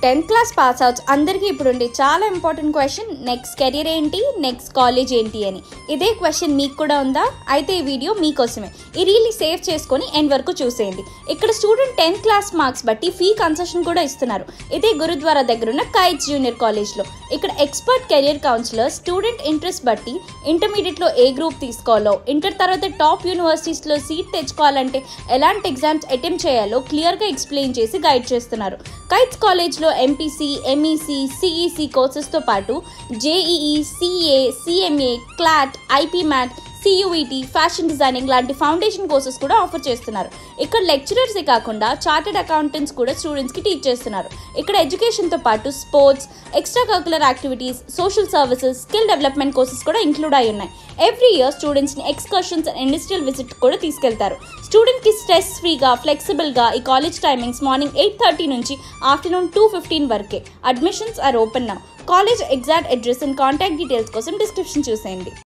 tenth class pass outs అందరికీ ఇప్పుడు ఉండే చాలా ఇంపార్టెంట్ క్వశ్చన్ నెక్స్ట్ కెరీర్ ఏంటి నెక్స్ట్ కాలేజ్ ఏంటి అని ఇదే క్వశ్చన్ మీకు కూడా ఉందా అయితే ఈ వీడియో మీకోసమే ఈ రీల్ని సేవ్ చేసుకొని ఎండ్ వరకు చూసేయండి ఇక్కడ స్టూడెంట్ టెన్త్ క్లాస్ మార్క్స్ బట్టి ఫీ కన్సెషన్ కూడా ఇస్తున్నారు ఇదే గురుద్వారా దగ్గర ఉన్న కైట్స్ జూనియర్ కాలేజ్లో ఇక్కడ expert career counsellor student interest బట్టి ఇంటర్మీడియట్లో ఏ గ్రూప్ తీసుకోవాలో ఇంటర్ తర్వాత టాప్ యూనివర్సిటీస్లో సీట్ తెచ్చుకోవాలంటే ఎలాంటి ఎగ్జామ్స్ అటెంప్ట్ చేయాలో క్లియర్గా ఎక్స్ప్లెయిన్ చేసి గైడ్ చేస్తున్నారు కైట్స్ కాలేజ్లో ఎంపీసీ ఎంఈసీ సిఈసి కోర్సెస్తో పాటు JEE CA CMA CLAT IPMAT CUET fashion designing లాంటి ఫౌండేషన్ కోర్సెస్ కూడా ఆఫర్ చేస్తున్నారు ఇక్కడ లెక్చరర్సే కాకుండా చార్టెడ్ అకౌంటెంట్స్ కూడా స్టూడెంట్స్కి టీచ్ చేస్తున్నారు ఇక్కడ ఎడ్యుకేషన్తో పాటు sports extra curricular activities social services skill development courses కూడా ఇంక్లూడ్ అయి ఉన్నాయి ఎవ్రీ ఇయర్ స్టూడెంట్స్ని ఎక్స్కర్షన్స్ అండ్ ఇండస్ట్రియల్ విజిట్ కూడా తీసుకెళ్తారు స్టూడెంట్కి స్ట్రెస్ ఫ్రీగా ఫ్లెక్సిబుల్గా ఈ college timings morning eight thirty నుంచి ఆఫ్టర్నూన్ టూ ఫిఫ్టీన్ వరకే అడ్మిషన్స్ ఆర్ ఓపెన్ నా college exact address and contact details కోసం డిస్క్రిప్షన్ చూసేయండి